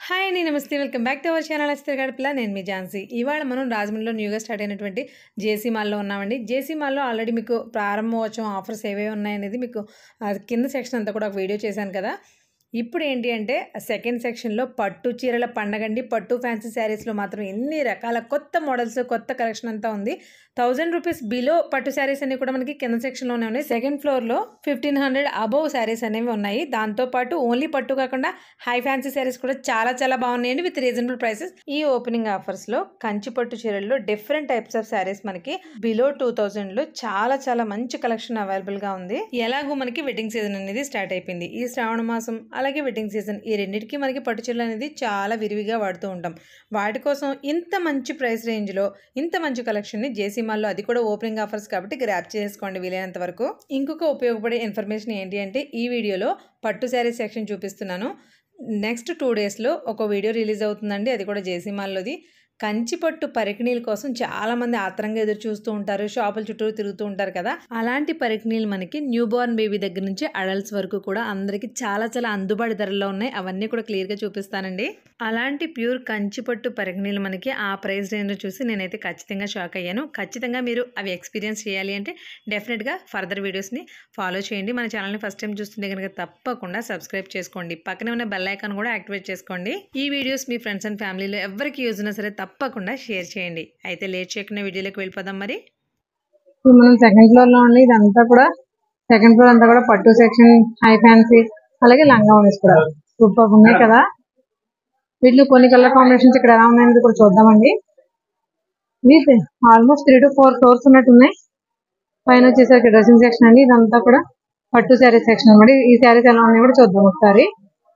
Hi అండి నమస్తే welcome back to our channel అస్తర్ గడపల నేను మీ ఝాన్సీ ఇవాళ మనం రాజమండ్రిలో న్యూగా స్టార్ట్ అయినటువంటి జేసీ మాల్లో ఉన్నామండి జేసీ మాల్లో ఆల్రెడీ మీకు ప్రారంభోత్సవం ఆఫర్స్ ఏవేవి ఉన్నాయనేది మీకు ఆ కింద సెక్షన్ అంతా కూడా ఒక వీడియో చేశాను కదా ఇప్పుడు ఏంటి అంటే సెకండ్ సెక్షన్లో పట్టు చీరల పండగండి పట్టు ఫ్యాన్సీ శారీస్లో మాత్రం ఎన్ని రకాల కొత్త మోడల్స్ కొత్త కలెక్షన్ అంతా ఉంది థౌజండ్ రూపీస్ బిలో పట్టు శారీస్ అన్ని కూడా మనకి కింద సెక్షన్లోనే ఉన్నాయి సెకండ్ ఫ్లోర్లో ఫిఫ్టీన్ హండ్రెడ్ అబోవ్ శారీస్ అనేవి ఉన్నాయి దాంతోపాటు ఓన్లీ పట్టు కాకుండా హై ఫ్యాన్సీ శారీస్ కూడా చాలా చాలా బాగున్నాయండి విత్ రీజనబుల్ ప్రైసెస్ ఈ ఓపెనింగ్ ఆఫర్స్లో కంచి పట్టు చీరల్లో డిఫరెంట్ టైప్స్ ఆఫ్ శారీస్ మనకి బిలో టూ థౌజండ్లో చాలా చాలా మంచి కలెక్షన్ అవైలబుల్గా ఉంది ఎలాగో మనకి వెడ్డింగ్ సీజన్ అనేది స్టార్ట్ అయిపోయింది ఈ శ్రావణ మాసం అలాగే వెడ్డింగ్ సీజన్ ఈ రెండింటికి మనకి పట్టు చీరలు అనేది చాలా విరివిగా వాడుతూ ఉంటాం వాటి కోసం ఇంత మంచి ప్రైస్ రేంజ్లో ఇంత మంచి కలెక్షన్ని జేసీ మాల్లో అది కూడా ఓపెనింగ్ ఆఫర్స్ కాబట్టి గ్రాప్ చేసుకోండి వీలైనంత వరకు ఇంకొక ఉపయోగపడే ఇన్ఫర్మేషన్ ఏంటి అంటే ఈ వీడియోలో పట్టు శారీ సెక్షన్ చూపిస్తున్నాను నెక్స్ట్ టూ డేస్లో ఒక వీడియో రిలీజ్ అవుతుందండి అది కూడా జేసీ మాల్లోది కంచిపట్టు పరికిణీల కోసం చాలా మంది ఆత్రంగా ఎదురు చూస్తూ ఉంటారు షాపుల చుట్టూ తిరుగుతూ ఉంటారు కదా అలాంటి పరికిణీలు మనకి న్యూ బోర్న్ బేబీ దగ్గర నుంచి అడల్ట్స్ వరకు కూడా అందరికి చాలా చాలా అందుబాటు ధరల్లో ఉన్నాయి అవన్నీ కూడా క్లియర్గా చూపిస్తానండి అలాంటి ప్యూర్ కంచిపట్టు పరికిణీలు మనకి ఆ ప్రైస్ రేంజ్ చూసి నేనైతే ఖచ్చితంగా షాక్ అయ్యాను ఖచ్చితంగా మీరు అవి ఎక్స్పీరియన్స్ చేయాలి అంటే డెఫినెట్గా ఫర్దర్ వీడియోస్ని ఫాలో చేయండి మన ఛానల్ని ఫస్ట్ టైం చూస్తుంటే కనుక తప్పకుండా సబ్స్క్రైబ్ చేసుకోండి పక్కనే ఉన్న బెల్ ఐకాన్ కూడా యాక్టివేట్ చేసుకోండి ఈ వీడియోస్ మీ ఫ్రెండ్స్ అండ్ ఫ్యామిలీలో ఎవరికి యూజ్ ఉన్నా సరే తప్పకుండా షేర్ చేయండి అయితే లేట్ చేయకుండా వీడియోలోకి వెళ్ళిపోదాం మరి ఇప్పుడు మనం సెకండ్ ఫ్లోర్ లో ఉండి ఇదంతా కూడా సెకండ్ ఫ్లోర్ అంతా కూడా పట్టు సెక్షన్ హై ఫ్యాన్సీ అలాగే లంగా ఉండేసి కూడా సూపర్ ఉన్నాయి కదా వీటిలో కొన్ని కలర్ కాంబినేషన్స్ ఇక్కడ ఎలా ఉన్నాయని కూడా చూద్దామండి with almost three to four floors ఉన్నట్టు ఉన్నాయి పైన వచ్చేసరికి డ్రెస్సింగ్ సెక్షన్ అండి ఇదంతా కూడా పట్టు శారీ సెక్షన్ అన్నమాట ఈ శారీస్ ఎలా ఉన్నాయి కూడా చూద్దాం ఒకసారి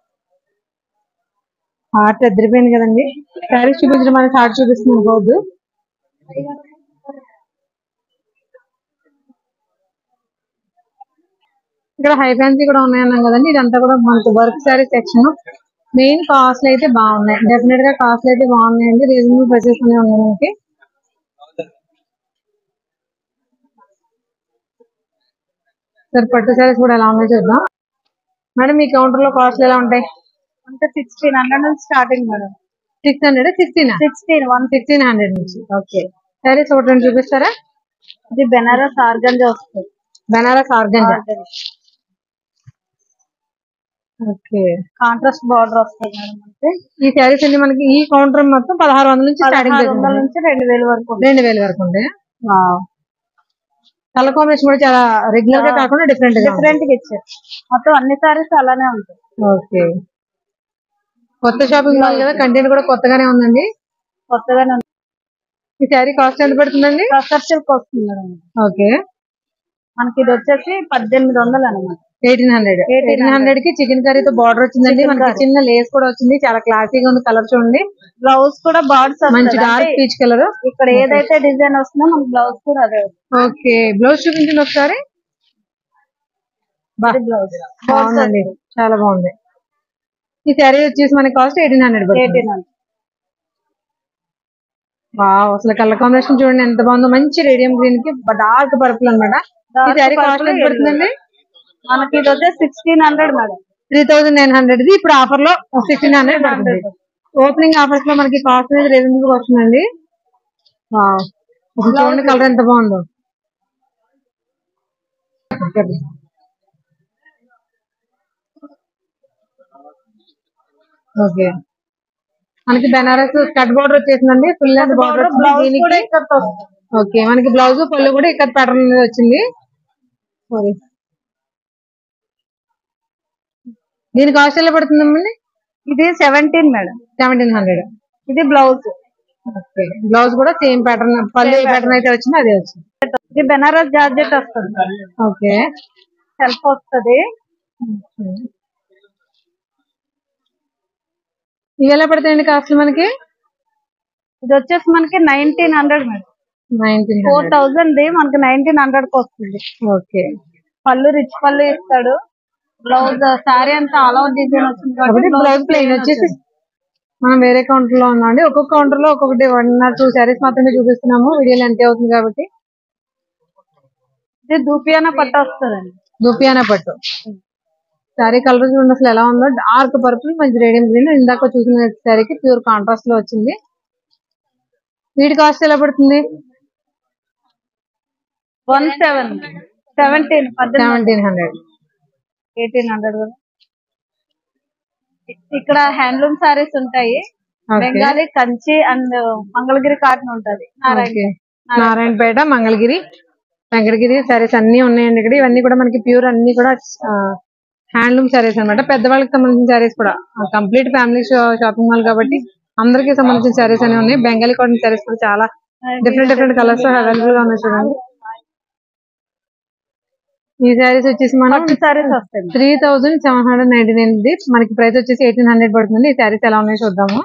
ఆర్ట్ ఎదిరిపోయింది కదండి శారీస్ చూపించడం మనకి ఆర్ట్ చూపిస్తుంది అనుకోవద్దు ఇక్కడ హై ఫ్యాన్సీ కూడా ఉన్నాయన్నాం కదండి ఇదంతా కూడా మనకు work sari section main cost అయితే బాగున్నాయి డెఫినెట్ గా కాస్ట్ అయితే బాగున్నాయండి రీజనబుల్ ప్రైసెస్ అనేవి ఉన్నాయి మనకి సరే పట్టు శారీస్ కూడా ఎలా ఉన్నాయో చూద్దాం మేడం మీ కౌంటర్ లో కాస్ట్ ఎలా ఉంటాయి అంటే సిక్స్టీన్ హండ్రెడ్ నుంచి starting madam six hundred sixteen sixteen one sixteen hundred నుంచి ఓకే శారీస్ ఒకటి రెండు చూపిస్తారా ఇది బెనారస్ ఆర్గంజా వస్తుంది Banaras organza okay contrast border వస్తుంది మేడం అంటే ఈ శారీస్ అన్ని మనకి ఈ కౌంటర్ మొత్తం పదహారు వందల నుంచి స్టార్టింగ్ పదహారు వందల నుంచి రెండు వేల వరకు ఉంది. రెండు వేల వరకు ఉంది కలర్ కాంబినేషన్ కూడా చాలా రెగ్యులర్ గా కాకుండా డిఫరెంట్ గా డిఫరెంట్ గా ఇచ్చారు మొత్తం అన్ని సారీస్ అలానే ఉంటాయి ఓకే కొత్త షాపింగ్ మాల్ కదా కంటెంట్ కూడా కొత్తగానే ఉందండి కొత్తగానే ఉంది. ఈ శారీ కాస్ట్ ఎంత పడుతుందండి టసర్ సిల్క్ వస్తుంది మేడం ఓకే మనకి ఇది వచ్చేసి పద్దెనిమిది వందలు అనమాట ఎయిటీన్ హండ్రెడ్ ఎయిటీన్ హండ్రెడ్ కి చికెన్ కర్రీతో బార్డర్ వచ్చిందండి మనకి చిన్న లేస్ కూడా వచ్చింది చాలా క్లాసీగా ఉంది కలర్ చూడండి బ్లౌజ్ కూడా బార్డర్స్ మంచి డార్క్ పీచ్ కలర్ ఇక్కడ ఏదైతే డిజైన్ వస్తుందో మనకి బ్లౌజ్ కూడా అదే వస్తుంది. ఓకే బ్లౌజ్ చూపించండి ఒకసారి బా బ్లౌజ్ బాగుందండి చాలా బాగుంది ఈ శారీ వచ్చేసి మనకి cost eighteen hundred eighteen hundred wow అసలు కలర్ కాంబినేషన్ చూడండి ఎంత బాగుందో మంచి రేడియం గ్రీన్ కి డార్క్ పర్పుల్ అన్నమాట ఈ శారీ కాస్ట్ ఎంత పడుతుందండి మనకి ఇది వచ్చేసి sixteen hundred madam three thousand nine hundred ఇది ఇప్పుడు ఆఫర్ లో సిక్స్టీన్ హండ్రెడ్ పడుతుంది ఓపెనింగ్ ఆఫర్స్ లో మనకి కాస్ట్ అనేది రీజనబుల్ వస్తుందండి వావ్ అసలు చూడండి కలర్ ఎంత బాగుందో ఓకే మనకి బెనారస్ కట్ బార్డర్ వచ్చేసిందండి ఫుల్ లెంత్ బార్డర్ వచ్చింది బ్లౌజ్ దీనికి కూడా ఇక్కడ వస్తుంది ఓకే మనకి బ్లౌజ్ పళ్ళు కూడా ఇక్కడ ప్యాటర్న్ అనేది వచ్చింది సారీ దీని కాస్ట్ ఎలా పడుతుందండి ఇది సెవెంటీన్ మేడం సెవెంటీన్ హండ్రెడ్ ఇది బ్లౌజ్ ఓకే బ్లౌజ్ కూడా సేమ్ ప్యాటర్న్ పళ్ళు ఏ ప్యాటర్న్ అయితే వచ్చిందో అదే వచ్చింది ఇది బెనారస్ జార్జెట్ వస్తుంది ఓకే సెల్ఫ్ వస్తుంది ఇవి ఎలా పడతాయండి కాస్ట్ మనకి ఇది వచ్చేసి మనకి nineteen hundred madam nineteen four thousand మనకి నైన్టీన్ హండ్రెడ్ కి వస్తుంది ఓకే పళ్ళు రిచ్ పళ్ళు ఇస్తాడు బ్లౌజ్ సారీ అంతా ఆల్ ఓవర్ డిజైన్ వస్తుంది కాబట్టి బ్లౌజ్ ప్లెయిన్ వచ్చేసి మనం వేరే కౌంటర్ లో ఉన్నాం అండి ఒక్కొక్క కౌంటర్ లో ఒక్కొక్కటి వన్ ఆర్ టూ శారీస్ మాత్రమే చూపిస్తున్నాము వీడియోలో ఎంత అవుతుంది కాబట్టి ఇది దూపియానా పట్టు వస్తుందండి దుపియానా పట్టు శారీ కలర్ చూడండి అసలు ఎలా ఉందో డార్క్ పర్పుల్ మంచి రేడియం గ్రీన్ ఇందాక చూసిన శారీకి ప్యూర్ కాంట్రాస్ట్ లో వచ్చింది వీటి కాస్ట్ ఎలా పడుతుంది వన్ సెవెన్ సెవెంటీన్ పద్దెనిమిది సెవెంటీన్ హండ్రెడ్ ఎయిటీన్ హండ్రెడ్ ఇక్కడ హ్యాండ్లూమ్ సారీస్ ఉంటాయి బెంగాలీ కంచి అండ్ మంగళగిరి కాటన్ ఉంటది నారాయణ నారాయణపేట మంగళగిరి వెంకటగిరి సారీస్ అన్ని ఉన్నాయండి ఇక్కడ ఇవన్నీ కూడా మనకి ప్యూర్ అన్ని కూడా హ్యాండ్లూమ్ సారీస్ అన్నమాట పెద్దవాళ్ళకి సంబంధించిన సారీస్ కూడా కంప్లీట్ ఫ్యామిలీ షాపింగ్ మాల్ కాబట్టి అందరికి సంబంధించిన సారీస్ అనేవి ఉన్నాయి బెంగాలీ కాటన్ సారీస్ కూడా చాలా డిఫరెంట్ డిఫరెంట్ కలర్స్ అవైలబుల్ గా ఉన్నాయి చూడండి ఈ సారీస్ వచ్చేసి మనం పట్టు సారీస్ వస్తాయి three thousand seven hundred ninety nine ఇది మనకి ప్రైస్ వచ్చేసి ఎయిటీన్ హండ్రెడ్ పడుతుంది ఈ శారీస్ ఎలా ఉన్నాయో చూద్దాము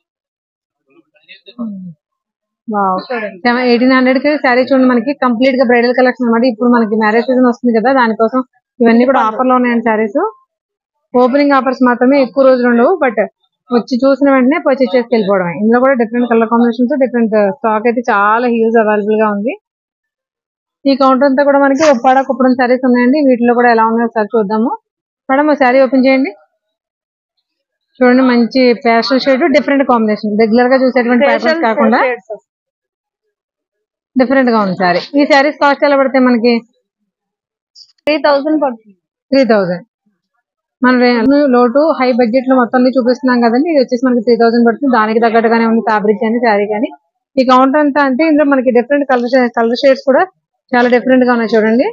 ఎయిటీన్ హండ్రెడ్ కి శారీ చూడండి మనకి కంప్లీట్ గా బ్రైడల్ కలెక్షన్ అన్నమాట ఇప్పుడు మనకి మ్యారేజ్ సీజన్ వస్తుంది కదా దానికోసం ఇవన్నీ కూడా ఆఫర్ లో ఉన్నాయండి శారీస్ ఓపెనింగ్ ఆఫర్స్ మాత్రమే ఎక్కువ రోజులు ఉండవు బట్ వచ్చి చూసిన వెంటనే పర్చేస్ చేసి వెళ్ళిపోవడం ఇందులో కూడా different colour combinations different stock అయితే చాలా హ్యూజ్ అవైలబుల్ గా ఉంది ఈ కౌంటర్ అంతా కూడా మనకి ఉప్పాడ కుప్పడం శారీస్ ఉన్నాయండి వీటిలో కూడా ఎలా ఉన్నాయో ఒకసారి చూద్దాము మేడం శారీ ఓపెన్ చేయండి చూడండి మంచి pastel shade different combination regular గా చూసేటువంటి ప్యాటర్న్స్ కాకుండా డిఫరెంట్ గా ఉంది శారీ ఈ శారీస్ కాస్ట్ ఎలా పడతాయి మనకి త్రీ థౌసండ్ పడుతుంది త్రీ థౌజండ్ మన లోటు హై బడ్జెట్ లో మొత్తం అన్ని చూపిస్తున్నాం కదండి ఇది వచ్చేసి మనకి త్రీ థౌసండ్ పడుతుంది దానికి తగ్గట్టుగానే ఉంది ఫ్యాబ్రిక్ కానీ శారీ కానీ ఈ కౌంటర్ అంతా అంటే ఇందులో మనకి డిఫరెంట్ కలర్ కలర్ షేడ్స్ కూడా చాలా డిఫరెంట్ గా ఉన్నాయి చూడండి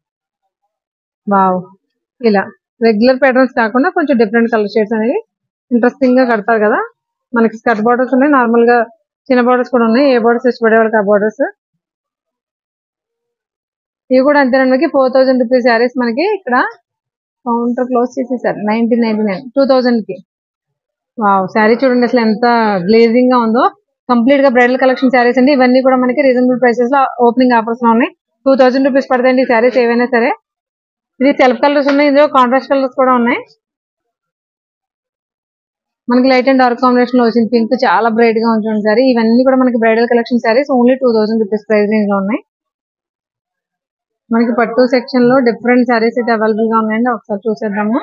వావ్ ఇలా రెగ్యులర్ ప్యాటర్న్స్ కాకుండా కొంచెం డిఫరెంట్ కలర్ షేడ్స్ అనేవి ఇంట్రెస్టింగ్ గా కడతారు కదా మనకి స్కర్ట్ బార్డర్స్ ఉన్నాయి నార్మల్ గా చిన్న బార్డర్స్ కూడా ఉన్నాయి ఏ బార్డర్స్ ఇష్టపడే వాళ్ళకి ఆ బార్డర్స్ ఇవి కూడా అంతేనండి మనకి ఫోర్ థౌసండ్ రూపీస్ శారీస్ మనకి ఇక్కడ కౌంటర్ క్లోజ్ చేసేసారు nineteen ninety nine two thousand కి వావ్ శారీ చూడండి అసలు ఎంత గ్లేజింగ్ గా ఉందో కంప్లీట్ గా బ్రైడల్ కలెక్షన్ శారీస్ అండి ఇవన్నీ కూడా మనకి రీజనబుల్ ప్రైసెస్ లో ఓపెనింగ్ ఆఫర్స్ లో ఉన్నాయి టూ థౌసండ్ రూపీస్ పడతాయండి ఈ శారీస్ ఏవైనా సరే ఇది సెల్ఫ్ కలర్స్ ఉన్నాయి ఇందులో కాంట్రాస్ట్ కలర్స్ కూడా ఉన్నాయి మనకి లైట్ అండ్ డార్క్ కాంబినేషన్ లో వచ్చింది పింక్ చాలా బ్రైట్ గా ఉంటుంది సారీ ఇవన్నీ కూడా మనకి bridal collection saris only two thousand rupees price range లో ఉన్నాయి మనకి పట్టు సెక్షన్ లో డిఫరెంట్ శారీస్ అయితే అవైలబుల్ గా ఉన్నాయండి ఒకసారి చూసేద్దాము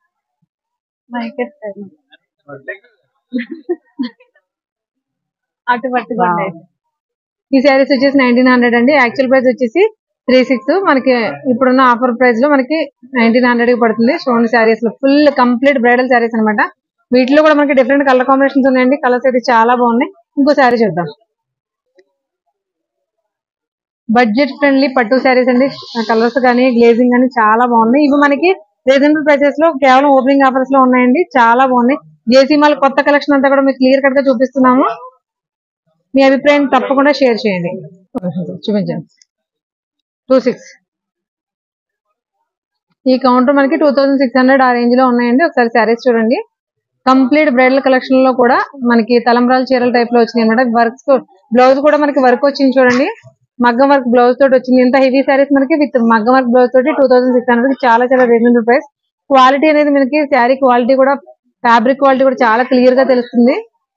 అటు పట్టుకోండి ఈ శారీస్ వచ్చేసి నైన్టీన్ హండ్రెడ్ అండి యాక్చువల్ ప్రైస్ వచ్చేసి త్రీ సిక్స్ మనకి ఇప్పుడున్న ఆఫర్ ప్రైస్ లో మనకి నైన్టీన్ హండ్రెడ్ కి పడుతుంది చూడండి శారీస్ లో ఫుల్ కంప్లీట్ బ్రైడల్ శారీస్ అన్నమాట వీటిలో కూడా మనకి డిఫరెంట్ కలర్ కాంబినేషన్స్ ఉన్నాయండి కలర్స్ అయితే చాలా బాగున్నాయి ఇంకో శారీ చూద్దాం బడ్జెట్ ఫ్రెండ్లీ పట్టు శారీస్ అండి కలర్స్ కానీ గ్లేజింగ్ కానీ చాలా బాగున్నాయి ఇవి మనకి రీజనబుల్ ప్రైసెస్ లో కేవలం ఓపెనింగ్ ఆఫర్స్ లో ఉన్నాయండి చాలా బాగున్నాయి జేసీ మాల్ కొత్త కలెక్షన్ అంతా కూడా మీకు క్లియర్ కట్ గా చూపిస్తున్నాము మీ అభిప్రాయం తప్పకుండా షేర్ చేయండి చూపించండి టూ సిక్స్ ఈ కౌంటర్ మనకి టూ థౌసండ్ సిక్స్ హండ్రెడ్ ఆ రేంజ్ లో ఉన్నాయండి ఒకసారి శారీస్ చూడండి కంప్లీట్ బ్రైడల్ కలెక్షన్ లో కూడా మనకి తలంబ్రాల చీరల టైప్ లో వచ్చినాయి అనమాట వర్క్స్ బ్లౌజ్ కూడా మనకి వర్క్ వచ్చింది చూడండి మగ్గం వర్క్ బ్లౌజ్ తోటి వచ్చింది ఇంత హెవీ శారీస్ మనకి విత్ మగ్గం వర్క్ బ్లౌజ్ తోటి టూ థౌసండ్ సిక్స్ హండ్రెడ్ చాలా చాలా రీజనబుల్ ప్రైస్ క్వాలిటీ అనేది మనకి శారీ క్వాలిటీ కూడా ఫ్యాబ్రిక్ క్వాలిటీ కూడా చాలా క్లియర్ గా తెలుస్తుంది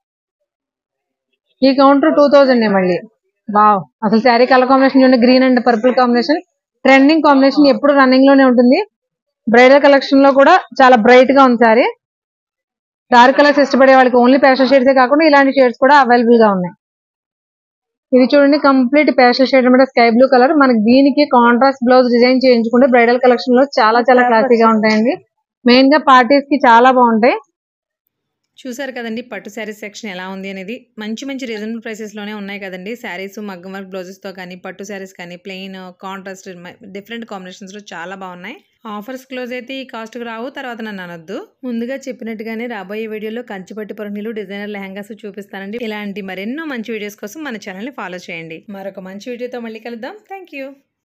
ఈ కౌంటర్ టూ థౌజండ్ మళ్ళీ వావ్ అసలు శారీ కలర్ కాంబినేషన్ చూడండి green and purple combination trending combination ఎప్పుడు రన్నింగ్ లోనే ఉంటుంది బ్రైడల్ కలెక్షన్ లో కూడా చాలా బ్రైట్ గా ఉంది శారీ డార్క్ కలర్స్ ఇష్టపడే వాళ్ళకి ఓన్లీ ప్యాషన్ షేడ్స్ కాకుండా ఇలాంటి షేడ్స్ కూడా అవైలబుల్ గా ఉన్నాయి ఇది చూడండి కంప్లీట్ ప్యాషన్ షేడ్ అనమాట స్కై బ్లూ కలర్ మనకి దీనికి కాంట్రాస్ట్ బ్లౌజ్ డిజైన్ చేయించుకుంటే బ్రైడల్ కలెక్షన్ లో చాలా చాలా క్లాసీగా ఉంటాయండి మెయిన్ గా పార్టీస్ కి చాలా బాగుంటాయి చూసారు కదండి పట్టు శారీస్ సెక్షన్ ఎలా ఉంది అనేది మంచి మంచి రీజనబుల్ ప్రైసెస్లోనే ఉన్నాయి కదండి శారీస్ మగ్గం వర్క్ బ్లౌజెస్తో కానీ పట్టు శారీస్ కానీ ప్లెయిన్ కాంట్రాస్ట్ డిఫరెంట్ కాంబినేషన్స్లో చాలా బాగున్నాయి ఆఫర్స్ క్లోజ్ అయితే ఈ కాస్ట్కి రావు తర్వాత నన్ను అనొద్దు ముందుగా చెప్పినట్టుగానే రాబోయే వీడియోలో కంచిపట్టి పొరనీలు డిజైనర్ లెహంగాస్ చూపిస్తానండి ఇలాంటి మరెన్నో మంచి వీడియోస్ కోసం మన ఛానల్ని ఫాలో చేయండి మరొక మంచి వీడియోతో మళ్ళీ కలుద్దాం థ్యాంక్ యూ